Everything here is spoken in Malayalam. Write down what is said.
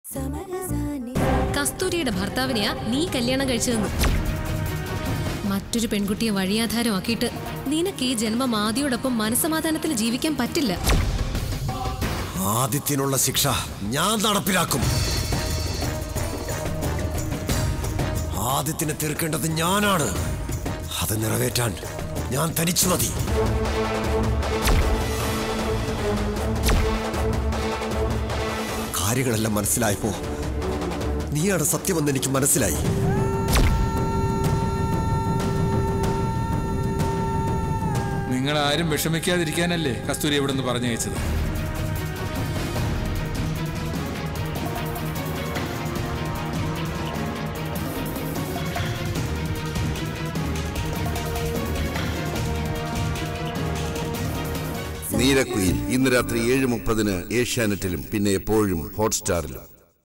കസ്തൂരിയുടെ ഭർത്താവിനെയാ നീ കല്യാണം കഴിച്ചതെന്ന് മറ്റൊരു പെൺകുട്ടിയെ വഴിയാധാരമാക്കിയിട്ട് നിനക്ക് ഈ ജന്മം ആദിയോടൊപ്പം മനസമാധാനത്തിൽ ജീവിക്കാൻ പറ്റില്ല ആദിത്യനുള്ള ശിക്ഷ ഞാൻ നടപ്പിലാക്കും ആദിത്യനെ തീർക്കേണ്ടത് ഞാനാണ് അത് നിറവേറ്റാൻ ഞാൻ തനിച്ചു മതി കാര്യങ്ങളെല്ലാം മനസ്സിലായപ്പോ നീയാണ് സത്യമെന്ന് എനിക്ക് മനസ്സിലായി നിങ്ങൾ ആരും വിഷമിക്കാതിരിക്കാനല്ലേ കസ്തൂരി ഇവിടെ നിന്ന് പറഞ്ഞയച്ചത് നീരക്കുയിൽ ഇന്ന് രാത്രി ഏഴ് മുപ്പതിന് ഏഷ്യാനെറ്റിലും പിന്നെ എപ്പോഴും ഹോട്ട്സ്റ്റാറിലും